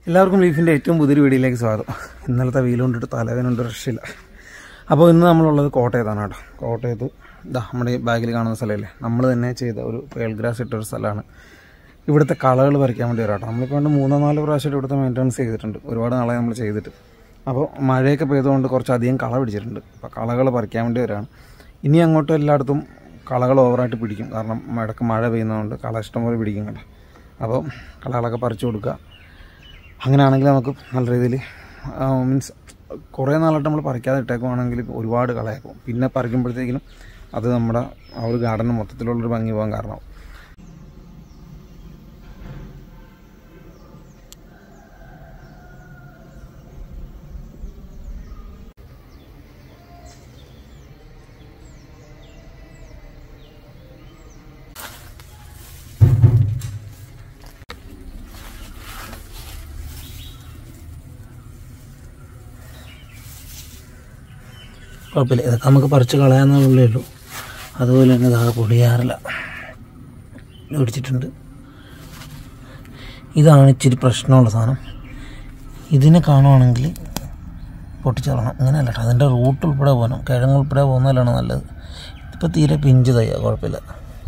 എല്ലാവർക്കും ലീഫിൻ്റെ ഏറ്റവും പുതിയൊരു വീഡിയോയിലേക്ക് സ്വാഗതം ഇന്നലത്തെ വെയിൽ കൊണ്ടിട്ട് തലവേനുണ്ട് രക്ഷയില്ല അപ്പോൾ ഇന്ന് നമ്മളുള്ളത് കോട്ടയത്താണ് കേട്ടോ കോട്ടയത്ത് ഇതാ നമ്മുടെ ഈ ബാഗിൽ കാണുന്ന സ്ഥലമല്ലേ നമ്മൾ തന്നെ ചെയ്ത ഒരു പേൾ ഗ്രാസ് ഇട്ടൊരു സ്ഥലമാണ് ഇവിടുത്തെ കളകൾ പറിക്കാൻ വേണ്ടി വരാട്ടോ നമ്മളിപ്പോൾ കൊണ്ട് മൂന്നോ നാലോ പ്രാവശ്യമായിട്ട് ഇവിടുത്തെ മെയിൻ്റനൻസ് ചെയ്തിട്ടുണ്ട് ഒരുപാട് നാളെ നമ്മൾ ചെയ്തിട്ട് അപ്പോൾ മഴയൊക്കെ പെയ്തുകൊണ്ട് കുറച്ചധികം കള പിടിച്ചിട്ടുണ്ട് അപ്പോൾ കളകൾ പറിക്കാൻ വേണ്ടി വരാണ് ഇനി അങ്ങോട്ടും എല്ലായിടത്തും കളകൾ ഓവറായിട്ട് പിടിക്കും കാരണം ഇടയ്ക്ക് മഴ പെയ്യുന്നതുകൊണ്ട് കള ഇഷ്ടംപോലെ പിടിക്കും കേട്ടോ അപ്പോൾ കളകളൊക്കെ പറിച്ചു കൊടുക്കുക അങ്ങനെയാണെങ്കിൽ നമുക്ക് നല്ല രീതിയിൽ മീൻസ് കുറേ നാളായിട്ട് നമ്മൾ പറിക്കാതെ ഇട്ടേക്കുവാണെങ്കിൽ ഒരുപാട് കളയാക്കും പിന്നെ പറിക്കുമ്പോഴത്തേക്കിനും അത് നമ്മുടെ ആ ഒരു ഗാർഡന് മൊത്തത്തിലുള്ളൊരു ഭംഗി പോകാൻ കാരണമാവും കുഴപ്പമില്ല ഇതൊക്കെ നമുക്ക് പറിച്ച് കളയാന്നുള്ളേ ഉള്ളൂ അതുപോലെ തന്നെ ഇതാകെ പൊടിയാറില്ല പിടിച്ചിട്ടുണ്ട് ഇതാണ് ഇച്ചിരി പ്രശ്നമുള്ള സാധനം ഇതിനെ കാണുവാണെങ്കിൽ പൊട്ടിച്ചളണം അങ്ങനെയല്ല കേട്ടോ അതിൻ്റെ റൂട്ട് ഉൾപ്പെടെ പോകണം കിഴങ്ങ് ഉൾപ്പെടെ പോകുന്നതിലാണ് നല്ലത് ഇതിപ്പോൾ തീരെ പിഞ്ച് തയ്യാ കുഴപ്പമില്ല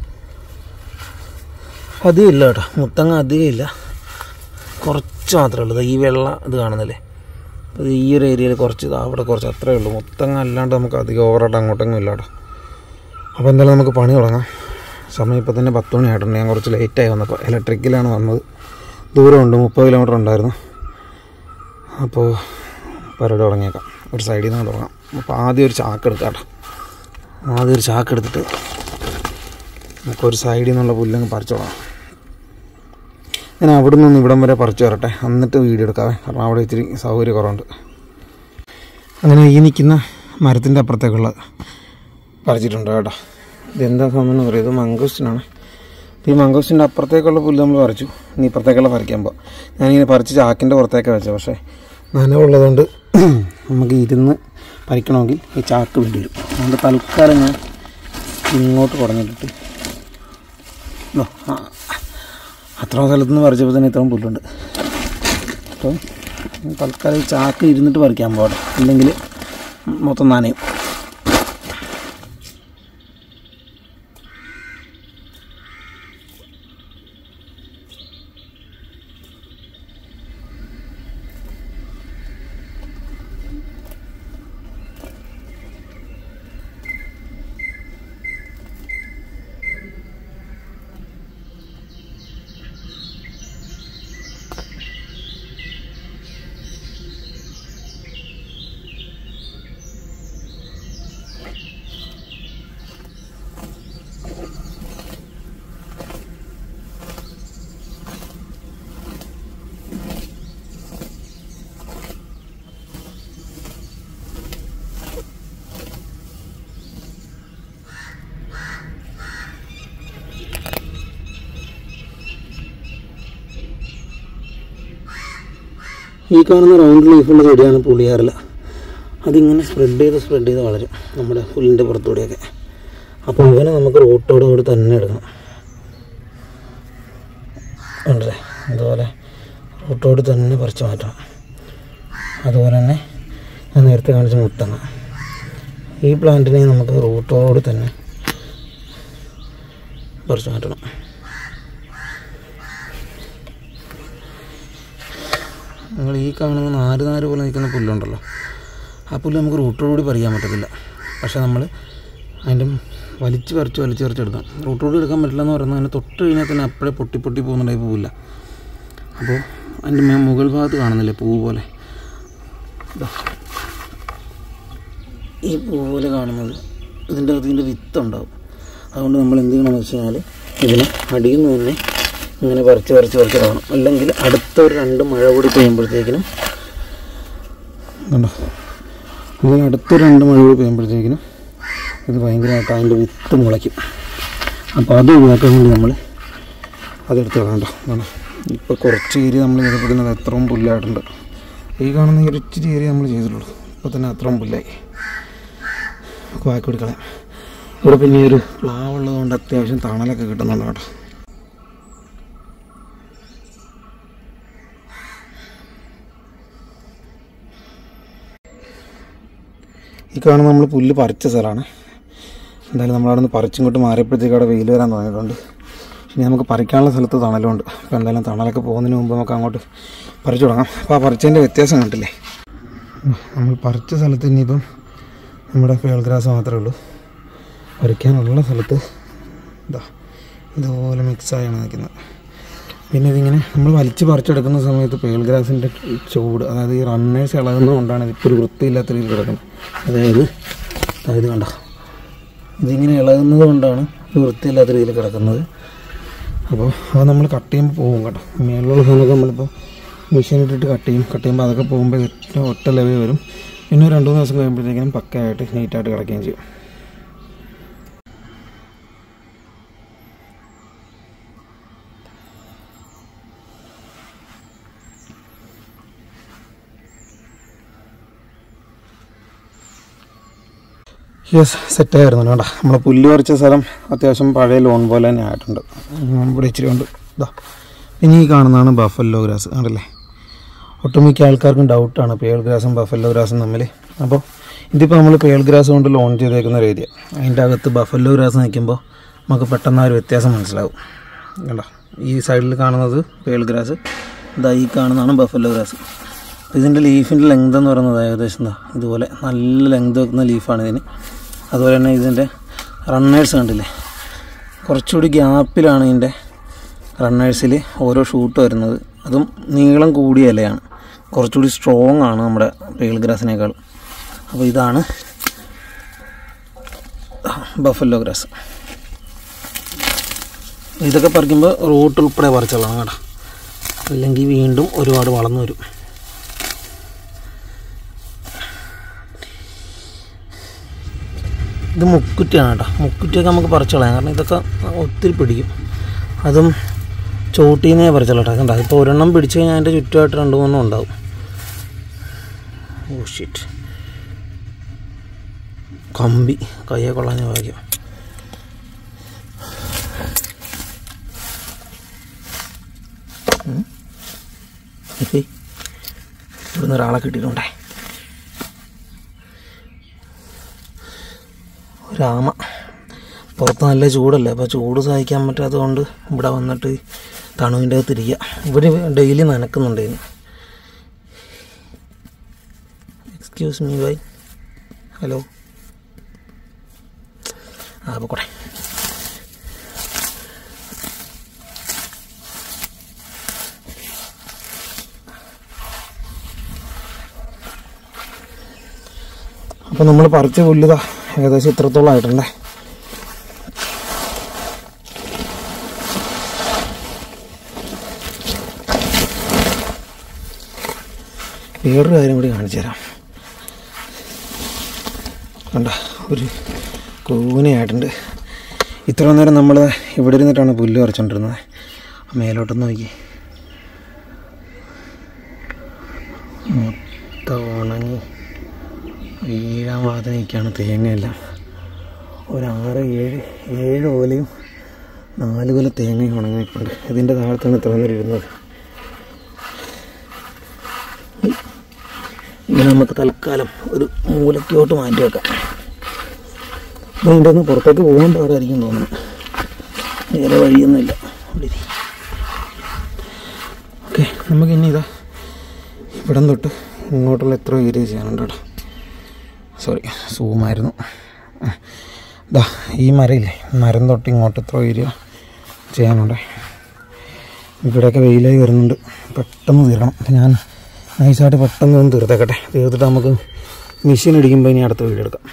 അധികം ഇല്ല കേട്ടോ മുത്തങ്ങ അധികം ഇല്ല കുറച്ച് മാത്രമേ ഉള്ളൂ ദാ ഈ വെള്ള ഇത് കാണുന്നില്ലേ അപ്പോൾ ഈ ഒരു ഏരിയയിൽ കുറച്ച് ഇതാ അവിടെ കുറച്ച് അത്രേ ഉള്ളൂ മൊത്തം അല്ലാണ്ട് നമുക്ക് അധികം ഓവറായിട്ട് അങ്ങോട്ടെങ്ങും ഇല്ല കേട്ടോ അപ്പോൾ എന്തായാലും നമുക്ക് പണി തുടങ്ങാം സമയം ഇപ്പോൾ തന്നെ പത്ത് മണി ആയിട്ടുണ്ട് ഞാൻ കുറച്ച് ലേറ്റായി വന്നപ്പോൾ ഇലക്ട്രിക്കലാണ് വന്നത് ദൂരമുണ്ട് മുപ്പത് കിലോമീറ്റർ ഉണ്ടായിരുന്നു അപ്പോൾ പരിപാടി തുടങ്ങിയേക്കാം ഒരു സൈഡിൽ നിന്ന് തുടങ്ങാം അപ്പോൾ ആദ്യം ഒരു ചാക്ക് എടുക്കാം കേട്ടോ ആദ്യം ഒരു ചാക്ക് എടുത്തിട്ട് നമുക്കൊരു സൈഡിൽ നിന്നുള്ള പുല്ലങ്ങ് പറിച്ചു തുടങ്ങാം ഞാൻ അവിടെ നിന്ന് ഇവിടം വരെ പറിച്ചു വരട്ടെ എന്നിട്ട് വീഡിയോ എടുക്കാവേ കാരണം അവിടെ ഇത്തിരി സൗകര്യ കുറവുണ്ട് അങ്ങനെ ഈ നിൽക്കുന്ന മരത്തിൻ്റെ അപ്പുറത്തേക്കുള്ള പറിച്ചിട്ടുണ്ട് കേട്ടോ ഇതെന്താ സംഭവം എന്ന് പറയുന്നത് ഇത് മംഗോസ്റ്റിനാണ് ഈ മംഗോസ്റ്റിൻ്റെ അപ്പുറത്തേക്കുള്ള പുല്ല് നമ്മൾ പറിച്ചു ഇനി ഇപ്പുറത്തേക്കുള്ള പറിക്കാൻ പോകാം ഞാനിങ്ങനെ പറിച്ച് ചാക്കിൻ്റെ പുറത്തേക്ക് വെച്ചത് പക്ഷേ നനവുള്ളതുകൊണ്ട് നമുക്ക് ഇരുന്ന് പറിക്കണമെങ്കിൽ ഈ ചാക്ക് വേണ്ടി വരും അതുകൊണ്ട് തൽക്കാലം ഞാൻ ഇങ്ങോട്ട് കുറഞ്ഞിട്ടിട്ട് ഇതോ, ആ അത്ര സ്ഥലത്ത് നിന്ന് പറിച്ചപ്പോൾ തന്നെ ഇത്രയും പുല്ലുണ്ട് അപ്പം തൽക്കാലം ഈ ചാക്ക് ഇരുന്നിട്ട് പറിക്കാൻ പോകട്ടെ ഇല്ലെങ്കിൽ മൊത്തം നനയും ഈ കാണുന്ന റൗണ്ട് ലീഫുള്ള ചെടിയാണ് പുളിയാറില അതിങ്ങനെ സ്പ്രെഡ് ചെയ്ത് സ്പ്രെഡ് ചെയ്ത് വളരും നമ്മുടെ പുല്ലിൻ്റെ പുറത്തൂടെയൊക്കെ അപ്പോൾ ഇവനെ നമുക്ക് റൂട്ടോട് കൂടി തന്നെ എടുക്കണം ഉണ്ടല്ലേ അതുപോലെ റൂട്ടോട് തന്നെ പറിച്ച് മാറ്റണം അതുപോലെ തന്നെ ഞാൻ നേരത്തെ കാണിച്ച മുത്തങ്ങ ഈ പ്ലാന്റിനെ നമുക്ക് റൂട്ടോട് തന്നെ പറിച്ച് മാറ്റണം നിങ്ങൾ ഈ കാണുന്ന നാല് നാല് പോലെ നിൽക്കുന്ന പുല്ലുണ്ടല്ലോ ആ പുല്ല് നമുക്ക് റൂട്ടോടുകൂടി പറിക്കാൻ പറ്റത്തില്ല പക്ഷേ നമ്മൾ അതിൻ്റെ വലിച്ച് പറിച്ച് വലിച്ച് പറിച്ചെടുക്കാം റൂട്ടോട് എടുക്കാൻ പറ്റില്ല എന്ന് പറയുന്നത് അതിന് തൊട്ട് കഴിഞ്ഞാൽ തന്നെ അപ്പോഴേ പൊട്ടി പൊട്ടി പോകുന്ന ടൈപ്പ് പൂവില്ല അപ്പോൾ അതിൻ്റെ മേ- മുകൾ ഭാഗത്ത് കാണുന്നില്ലേ പൂ പോലെ ഇതാ. ഈ പൂ പോലെ കാണുന്നത് ഇതിൻ്റെ അകത്ത് ഇതിൻ്റെ വിത്തുണ്ടാവും അതുകൊണ്ട് നമ്മൾ എന്ത് ചെയ്യണമെന്ന് വെച്ച് കഴിഞ്ഞാൽ ഇതിനെ അടിയിൽ നിന്ന് തന്നെ ഇങ്ങനെ പറിച്ച് പറിച്ച് പറിച്ച് ഇടണം അല്ലെങ്കിൽ അടുത്ത ഒരു രണ്ട് മഴ കൂടി പെയ്യുമ്പോഴത്തേക്കിനും കണ്ടോ ഇതിന് അടുത്ത രണ്ട് മഴ കൂടി പെയ്യുമ്പോഴത്തേക്കിനും ഇത് ഭയങ്കരമായിട്ട് അതിൻ്റെ വിത്ത് മുളയ്ക്കും അപ്പോൾ അത് ഒഴിവാക്കാൻ വേണ്ടി നമ്മൾ അതെടുത്ത് കളയണ്ട കണ്ടോ ഇപ്പോൾ കുറച്ച് ഏരിയ നമ്മൾ ചെയ്തപ്പോൾ തന്നെ അത് എത്രയും പുല്ലായിട്ടുണ്ട് ഈ കാണുന്ന ഈ ഒരു ഇച്ചിരി ഏരിയ നമ്മൾ ചെയ്തിട്ടുള്ളൂ ഇപ്പോൾ തന്നെ അത്രയും പുല്ലായി വാക്കി കൊടുക്കളയാം ഇവിടെ പിന്നെ ഈ ഒരു പ്ലാവ് ഉള്ളതുകൊണ്ട് അത്യാവശ്യം തണലൊക്കെ കിട്ടുന്നുണ്ട് കേട്ടോ ഈ കാണുന്ന നമ്മൾ പുല്ല് പറിച്ച സ്ഥലമാണ് എന്തായാലും നമ്മളവിടെ നിന്ന് പറിച്ചിങ്ങോട്ട് മാറിയപ്പോഴത്തേക്ക് അവിടെ വെയിൽ വരാൻ തുടങ്ങിയിട്ടുണ്ട് ഇനി നമുക്ക് പറിക്കാനുള്ള സ്ഥലത്ത് തണലുണ്ട് അപ്പോൾ എന്തായാലും തണലൊക്കെ പോകുന്നതിന് മുമ്പ് നമുക്ക് അങ്ങോട്ട് പറിച്ചു തുടങ്ങാം അപ്പോൾ ആ പറിച്ചതിൻ്റെ വ്യത്യാസം കണ്ടില്ലേ നമ്മൾ പറിച്ച സ്ഥലത്ത് ഇനിയിപ്പം നമ്മുടെ പേൾ ഗ്രാസ് മാത്രമേ ഉള്ളൂ പറിക്കാനുള്ള സ്ഥലത്ത് ഇതാ ഇതുപോലെ മിക്സായാണ് നിൽക്കുന്നത് പിന്നെ ഇതിങ്ങനെ നമ്മൾ വലിച്ച് പറിച്ചെടുക്കുന്ന സമയത്ത് പേൾ ഗ്രാസിൻ്റെ ചൂട് അതായത് ഈ റണ്ണേഴ്സ് ഇളകുന്നതുകൊണ്ടാണ് ഇതിപ്പോൾ ഒരു വൃത്തിയില്ലാത്ത രീതിയിൽ കിടക്കുന്നത് അതായത് അതായത് കണ്ട ഇതിങ്ങനെ ഇളകുന്നത് കൊണ്ടാണ് ഇത് വൃത്തിയില്ലാത്ത രീതിയിൽ കിടക്കുന്നത് അപ്പോൾ അത് നമ്മൾ കട്ട് ചെയ്യുമ്പോൾ പോകും കേട്ടോ മേളിലുള്ള സാധനമൊക്കെ നമ്മളിപ്പോൾ മെഷീൻ ഇട്ടിട്ട് കട്ട് ചെയ്യും കട്ട് ചെയ്യുമ്പോൾ അതൊക്കെ പോകുമ്പോൾ ഏറ്റവും ഒറ്റ ലെവൽ വരും പിന്നെ ഒരു രണ്ട് മൂന്ന് ദിവസം കഴിയുമ്പോഴത്തേക്കിനും പക്കയായിട്ട് നീറ്റായിട്ട് കിടക്കുകയും ചെയ്യും യെസ് സെറ്റായിരുന്നു കേട്ടോ നമ്മൾ പുല്ല് പറിച്ച സ്ഥലം അത്യാവശ്യം പഴയ ലോൺ പോലെ തന്നെ ആയിട്ടുണ്ട് ഉം, ഇവിടെ ഇച്ചിരി ഉണ്ട് ഇതാ ഇനി ഈ കാണുന്നതാണ് ബഫല്ലോ ഗ്രാസ് കണ്ടില്ലേ ഒട്ടുമിക്ക ആൾക്കാർക്കും ഡൗട്ടാണ് പേൾ ഗ്രാസും ബഫല്ലോ ഗ്രാസും തമ്മിൽ അപ്പോൾ ഇതിപ്പോൾ നമ്മൾ പേൾ ഗ്രാസ് കൊണ്ട് ലോൺ ചെയ്തേക്കുന്ന ഒരു ഏരിയ അതിൻ്റെ അകത്ത് ബഫല്ലോ ഗ്രാസ് നിൽക്കുമ്പോൾ നമുക്ക് പെട്ടെന്ന് ആ ഒരു വ്യത്യാസം മനസ്സിലാവും കണ്ടോ ഈ സൈഡിൽ കാണുന്നത് പേൾ ഗ്രാസ് ഇതാ ഈ കാണുന്നതാണ് ബഫല്ലോ ഗ്രാസ് അപ്പോൾ ഇതിൻ്റെ ലീഫിൻ്റെ ലെങ്ത് എന്ന് പറയുന്നത് ഏകദേശം എന്താ ഇതുപോലെ നല്ല ലെങ്ത് വെക്കുന്ന ലീഫാണ് ഇതിന് അതുപോലെ തന്നെ ഇതിൻ്റെ റണ്ണേഴ്സ് കണ്ടില്ലേ കുറച്ചുകൂടി ഗ്യാപ്പിലാണ് ഇതിൻ്റെ റണ്ണേഴ്സിൽ ഓരോ ഷൂട്ട് വരുന്നത് അതും നീളം കൂടിയ ഇലയാണ് കുറച്ചുകൂടി സ്ട്രോങ് ആണ് നമ്മുടെ പേൾ ഗ്രാസിനേക്കാൾ അപ്പോൾ ഇതാണ് ബഫല്ലോ ഗ്രാസ് ഇതൊക്കെ പറിക്കുമ്പോൾ റൂട്ട് ഉൾപ്പെടെ പറിച്ചോളാം കേട്ടോ അല്ലെങ്കിൽ വീണ്ടും ഒരുപാട് വളർന്നു വരും ഇത് മുക്കുറ്റിയാണ് കേട്ടോ മുക്കുറ്റിയൊക്കെ നമുക്ക് പറിച്ചോളാം കാരണം ഇതൊക്കെ ഒത്തിരി പിടിക്കും അതും ചോട്ടീന്നേ പറിച്ചോളാം കേട്ടോ കണ്ടോ ഇപ്പോൾ ഒരെണ്ണം പിടിച്ചു കഴിഞ്ഞാൽ അതിൻ്റെ ചുറ്റുമായിട്ട് രണ്ട് മൂന്നെണ്ണം ഉണ്ടാവും ഓ ഷിറ്റ് കമ്പി കയ്യെ കൊള്ളാഞ്ഞ ഭാഗ്യം ഉം. ഏയ്. ഇവിടുന്ന് ഒരാളെ കിട്ടിയിട്ടുണ്ടേ ഒരാമ പുറത്ത് നല്ല ചൂടല്ലേ അപ്പോൾ ചൂട് സഹിക്കാൻ പറ്റാത്തത് കൊണ്ട് ഇവിടെ വന്നിട്ട് തണുവിൻ്റെ അകത്ത് ഇരിക്കുക ഇവിടെ ഡെയിലി നനക്കുന്നുണ്ട് ഇതിന് എക്സ്ക്യൂസ് മീ ബൈ ഹലോ ആ പോട്ടെ അപ്പോൾ നമ്മൾ പറിച്ച പുല്ലുതാ ഏകദേശം ഇത്രത്തോളം ആയിട്ടുണ്ടേ വേറൊരു കാര്യം കൂടി കാണിച്ചു തരാം കണ്ട ഒരു കൂനയായിട്ടുണ്ട് ഇത്ര നേരം നമ്മൾ ഇവിടെ ഇരുന്നിട്ടാണ് പുല്ല് പറിച്ചുകൊണ്ടിരുന്നത് മേലോട്ടൊന്ന് നോക്കി മൊത്തം ഉണങ്ങി വീഴാൻ ഭാഗത്ത് നിൽക്കുകയാണ് തേങ്ങയെല്ലാം ഒരാറ് ഏഴ് ഏഴ് ഓലയും നാല് കൊല തേങ്ങയും ഉണങ്ങിയിട്ടുണ്ട് ഇതിൻ്റെ താഴത്താണ് ഇത്ര നേരം ഇരുന്നത് ഇനി നമുക്ക് തൽക്കാലം ഒരു മൂലക്കോട്ട് മാറ്റി വെക്കാം അതുകൊണ്ടൊന്ന് പുറത്തേക്ക് പോകാൻ പാടായിരിക്കും തോന്നുന്നു വേറെ വഴിയൊന്നുമില്ല ഓക്കെ നമുക്ക് ഇനി ഇതാ ഇവിടം തൊട്ട് ഇങ്ങോട്ടുള്ള എത്ര ഏരിയ ചെയ്യാനുണ്ട് കേട്ടോ സോറി സൂമായിരുന്നു ഇതാ ഈ മരയില്ലേ മരം തൊട്ട് ഇങ്ങോട്ട് എത്ര ഏരിയ ചെയ്യാനുണ്ട് ഇവിടെയൊക്കെ വെയിലായി വരുന്നുണ്ട് പെട്ടെന്ന് തീരണം അപ്പം ഞാൻ നൈസായിട്ട് പെട്ടെന്ന് ഒന്ന് തീർത്തേക്കട്ടെ തീർത്തിട്ട് നമുക്ക് മെഷീൻ അടിക്കുമ്പോൾ ഇനി അടുത്ത വീഡിയോ എടുക്കാം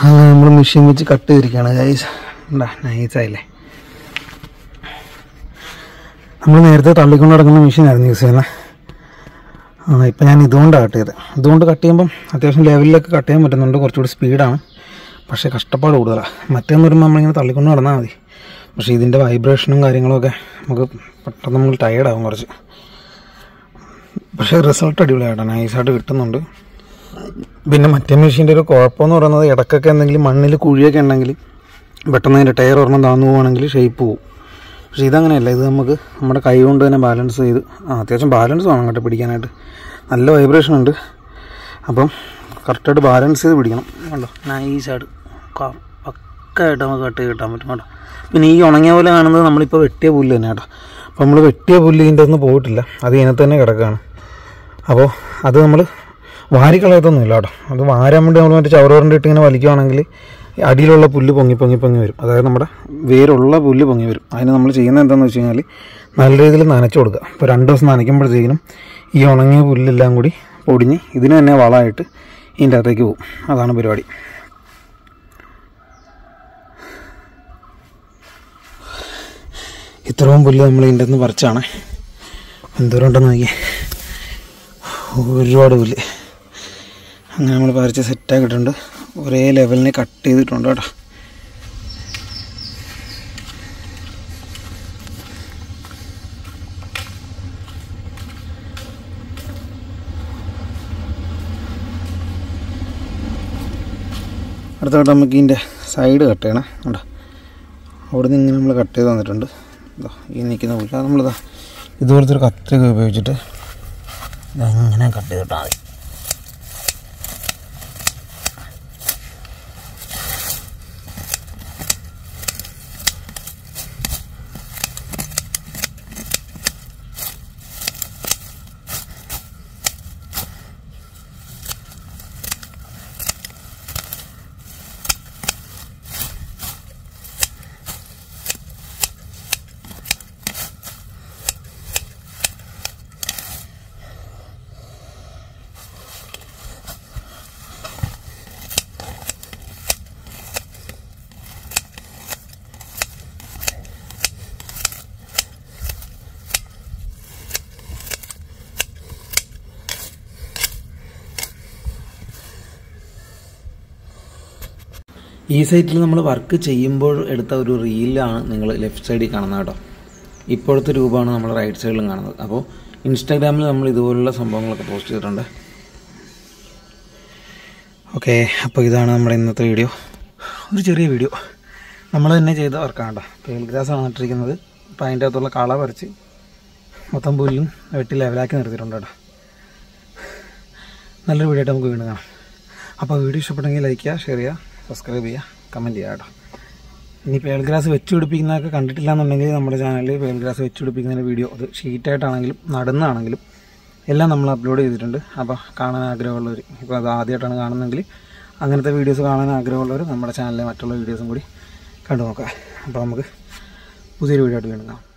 അങ്ങനെ നമ്മൾ മെഷീൻ വെച്ച് കട്ട് ചെയ്തിരിക്കുകയാണ് ഗൈസ് ഉണ്ടാ നൈസായില്ലേ നമ്മൾ നേരത്തെ തള്ളിക്കൊണ്ട് നടക്കുന്ന മെഷീനായിരുന്നു യൂസ് ചെയ്യുന്നത് ആ ഇപ്പം ഞാൻ ഇതുകൊണ്ട് കട്ട് ചെയ്തത് ഇതുകൊണ്ട് കട്ട് ചെയ്യുമ്പം അത്യാവശ്യം ലെവലിലൊക്കെ കട്ട് ചെയ്യാൻ പറ്റുന്നുണ്ട് കുറച്ചുകൂടി സ്പീഡാണ് പക്ഷേ കഷ്ടപ്പാട് കൂടുതലാണ് മറ്റേന്ന് വരുമ്പോൾ നമ്മളിങ്ങനെ തള്ളിക്കൊണ്ട് നടന്നാൽ മതി പക്ഷേ ഇതിൻ്റെ വൈബ്രേഷനും കാര്യങ്ങളൊക്കെ നമുക്ക് പെട്ടെന്ന് നമ്മൾ ടയേർഡാകും കുറച്ച് പക്ഷേ റിസൾട്ട് അടിപൊളിയായിട്ടാണ് നൈസായിട്ട് കിട്ടുന്നുണ്ട് പിന്നെ മറ്റേ മെഷീൻ്റെ ഒരു കുഴപ്പമെന്ന് പറയുന്നത് ഇടയ്ക്കൊക്കെ എന്തെങ്കിലും മണ്ണിൽ കുഴിയൊക്കെ ഉണ്ടെങ്കിൽ പെട്ടെന്ന് അതിൻ്റെ ടയർ ഒരെണ്ണം താന്നു പോവുകയാണെങ്കിൽ ഷേപ്പ് പോവും പക്ഷേ ഇതങ്ങനെയല്ല ഇത് നമുക്ക് നമ്മുടെ കൈ കൊണ്ട് തന്നെ ബാലൻസ് ചെയ്ത് ആ അത്യാവശ്യം ബാലൻസ് വേണം കേട്ടോ പിടിക്കാനായിട്ട് നല്ല വൈബ്രേഷൻ ഉണ്ട് അപ്പം കറക്റ്റായിട്ട് ബാലൻസ് ചെയ്ത് പിടിക്കണം കണ്ടോ നൈസായിട്ട് പക്കായിട്ട് നമുക്ക് കട്ട് ചെയ്ത് കിട്ടാൻ പറ്റും കേട്ടോ പിന്നെ ഈ ഉണങ്ങിയ പോലെ കാണുന്നത് നമ്മളിപ്പോൾ വെട്ടിയ പുല്ല് തന്നെ കേട്ടോ അപ്പോൾ നമ്മൾ വെട്ടിയ പുല്ല് ഇതിൻ്റെ ഒന്നും പോയിട്ടില്ല അത് ഇതിനകത്ത് തന്നെ കിടക്കുകയാണ് അപ്പോൾ അത് നമ്മൾ വാരിക്കളയത്തൊന്നുമില്ല കേട്ടോ അത് വാരാൻ വേണ്ടി നമ്മൾ മറ്റേ ചവറോറിൻ്റെ ഇട്ട് ഇങ്ങനെ വലിക്കുകയാണെങ്കിൽ അടിയിലുള്ള പുല്ല് പൊങ്ങി പൊങ്ങി പൊങ്ങി വരും അതായത് നമ്മുടെ വേരുള്ള പുല്ല് പൊങ്ങി വരും അതിന് നമ്മൾ ചെയ്യുന്നത് എന്താണെന്ന് വെച്ച് കഴിഞ്ഞാൽ നല്ല രീതിയിൽ നനച്ചു കൊടുക്കുക ഇപ്പോൾ രണ്ട് ദിവസം നനയ്ക്കുമ്പോഴത്തേക്കിനും ഈ ഉണങ്ങിയ പുല്ലെല്ലാം കൂടി പൊടിഞ്ഞ് ഇതിന് തന്നെ വളമായിട്ട് ഇതിൻ്റെ അകത്തേക്ക് പോകും അതാണ് പരിപാടി ഇത്രയും പുല്ല് നമ്മൾ ഇതിൻ്റെ നിന്ന് പറിച്ചാണ് എന്തോരം ഉണ്ടെന്ന് നോക്കിയേ ഒരുപാട് പുല്ല് അങ്ങനെ നമ്മൾ പറിച്ച് സെറ്റാക്കിയിട്ടുണ്ട് ഒരേ ലെവലിന് കട്ട് ചെയ്തിട്ടുണ്ട് കേട്ടോ അടുത്തായിട്ട് നമുക്ക് ഇതിൻ്റെ സൈഡ് കട്ട് ചെയ്യണം കേട്ടോ അവിടെ നിന്ന് ഇങ്ങനെ നമ്മൾ കട്ട് ചെയ്ത് തന്നിട്ടുണ്ട് ഇതാ ഈ നിൽക്കുന്ന പുല്ല് അത് നമ്മളിതാ ഇതുപോലത്തെ ഒരു കത്രിക ഉപയോഗിച്ചിട്ട് ഇങ്ങനെ കട്ട് ചെയ്തിട്ടാൽ മതി ഈ സൈറ്റിൽ നമ്മൾ വർക്ക് ചെയ്യുമ്പോൾ എടുത്ത ഒരു റീലാണ് നിങ്ങൾ ലെഫ്റ്റ് സൈഡിൽ കാണുന്നത് കേട്ടോ ഇപ്പോഴത്തെ രൂപമാണ് നമ്മൾ റൈറ്റ് സൈഡിലും കാണുന്നത് അപ്പോൾ ഇൻസ്റ്റാഗ്രാമിൽ നമ്മൾ ഇതുപോലുള്ള സംഭവങ്ങളൊക്കെ പോസ്റ്റ് ചെയ്തിട്ടുണ്ട് ഓക്കെ അപ്പോൾ ഇതാണ് നമ്മുടെ ഇന്നത്തെ വീഡിയോ ഒരു ചെറിയ വീഡിയോ നമ്മൾ തന്നെ ചെയ്ത വർക്കാണ് കേട്ടോ പേൽ ഗ്രാസ് ആണ് നട്ടിരിക്കുന്നത് അപ്പോൾ അതിൻ്റെ അകത്തുള്ള കള പറിച്ച് മൊത്തം പുല്ലും വെട്ടി ലെവലാക്കി നിർത്തിയിട്ടുണ്ട് കേട്ടോ നല്ലൊരു വീഡിയോ ആയിട്ട് നമുക്ക് വീണ്ടും കാണാം അപ്പോൾ വീഡിയോ ഇഷ്ടപ്പെട്ടെങ്കിൽ ലൈക്ക് ചെയ്യുക ഷെയർ ചെയ്യുക സബ്സ്ക്രൈബ് ചെയ്യുക കമൻറ്റ് ചെയ്യുക കേട്ടോ ഇനി പേൾ ഗ്രാസ് വെച്ച് പിടിപ്പിക്കുന്നതൊക്കെ കണ്ടിട്ടില്ല എന്നുണ്ടെങ്കിൽ നമ്മുടെ ചാനലിൽ പേൾ ഗ്രാസ് വെച്ച് പിടിപ്പിക്കുന്നതിൻ്റെ വീഡിയോ അത് ഷീറ്റായിട്ടാണെങ്കിലും നടുന്നാണെങ്കിലും എല്ലാം നമ്മൾ അപ്ലോഡ് ചെയ്തിട്ടുണ്ട് അപ്പോൾ കാണാൻ ആഗ്രഹമുള്ളവർ ഇപ്പോൾ അത് ആദ്യമായിട്ടാണ് കാണുന്നതെങ്കിൽ അങ്ങനത്തെ വീഡിയോസ് കാണാൻ ആഗ്രഹമുള്ളവർ നമ്മുടെ ചാനലിലെ മറ്റുള്ള വീഡിയോസും കൂടി കണ്ടു നോക്കാം അപ്പോൾ നമുക്ക് പുതിയൊരു വീഡിയോ ആയിട്ട് വീണ്ടും കാണാം